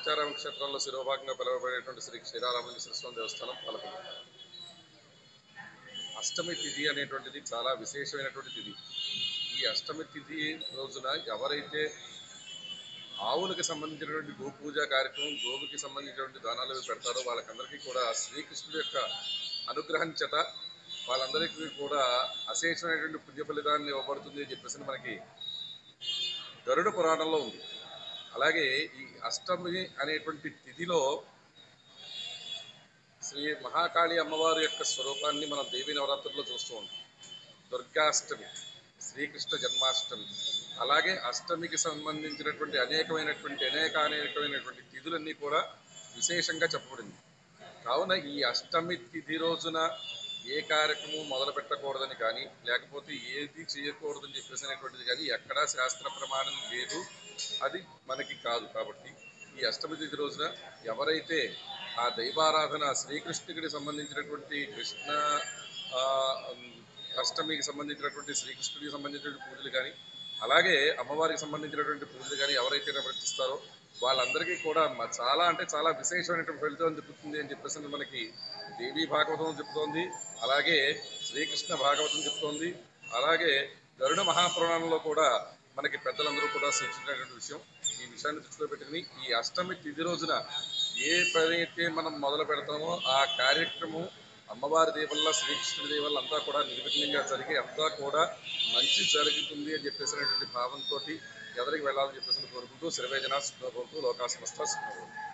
ముత్యారామ క్షేత్రంలో శిరోభాగంగా పిలువబడేటువంటి శ్రీ క్షీరారామలింగేశ్వర స్వామి దేవస్థానం పాలకొండ అష్టమి తిథి అనేటువంటిది చాలా విశేషమైనటువంటి తిథి ఈ అష్టమి తిథి రోజున ఎవరైతే ఆవులకు సంబంధించినటువంటి గోపూజ కార్యక్రమం గోవుకి సంబంధించినటువంటి దానాలు అవి పెడతారో వాళ్ళకందరికీ కూడా శ్రీకృష్ణుడి యొక్క అనుగ్రహం చేత వాళ్ళందరికీ కూడా అశేషమైనటువంటి పుణ్య ఫలితాన్ని ఇవ్వబడుతుంది అని చెప్పేసి మనకి గరుడ పురాణంలో ఉంది అలాగే ఈ అష్టమి అనేటువంటి తిథిలో శ్రీ మహాకాళి అమ్మవారి యొక్క స్వరూపాన్ని మనం దేవీ నవరాత్రుల్లో చూస్తూ ఉంటాం దుర్గాష్టమి శ్రీకృష్ణ జన్మాష్టమి అలాగే అష్టమికి సంబంధించినటువంటి అనేకమైనటువంటి అనేక అనేకమైనటువంటి తిథులన్నీ కూడా విశేషంగా చెప్పబడింది కావున ఈ అష్టమి తిథి రోజున ఏ కార్యక్రమం మొదలు పెట్టకూడదని కానీ లేకపోతే ఏది చేయకూడదని చెప్పేసి అనేటువంటిది కానీ ఎక్కడా శాస్త్ర ప్రమాణం లేదు అది మనకి కాదు కాబట్టి ఈ అష్టమి తిథి రోజున ఎవరైతే ఆ దైవారాధన శ్రీకృష్ణుడికి సంబంధించినటువంటి కృష్ణ ఆ, అష్టమికి సంబంధించినటువంటి శ్రీకృష్ణుడికి సంబంధించినటువంటి పూజలు కానీ అలాగే అమ్మవారికి సంబంధించినటువంటి పూజలు కానీ ఎవరైతే నిర్వర్తిస్తారో వాళ్ళందరికీ కూడా మ- చాలా అంటే చాలా విశేషమైనటువంటి ఫలితం దొరుకుతుంది అని చెప్పేసి మనకి దేవీ భాగవతం చెప్తోంది అలాగే శ్రీకృష్ణ భాగవతం చెప్తోంది అలాగే గరుడ మహాపురాణంలో కూడా మనకి పెద్దలందరూ కూడా సూచించినటువంటి విషయం ఈ విషయాన్ని దృష్టిలో పెట్టుకుని ఈ అష్టమి తిథి రోజున ఏ పని అయితే మనం మొదలు పెడతామో ఆ కార్యక్రమం అమ్మవారి దేవల్ల శ్రీకృష్ణుడి దేవల్ల అంతా కూడా నిర్విఘ్నంగా జరిగి అంతా కూడా మంచి జరుగుతుంది అని చెప్పేసినటువంటి భావంతో ఎదరికి వెళ్ళాలని చెప్పేసి కోరుకుంటూ శిరవేజన కోరుతూ లోకా సమస్త సుఖం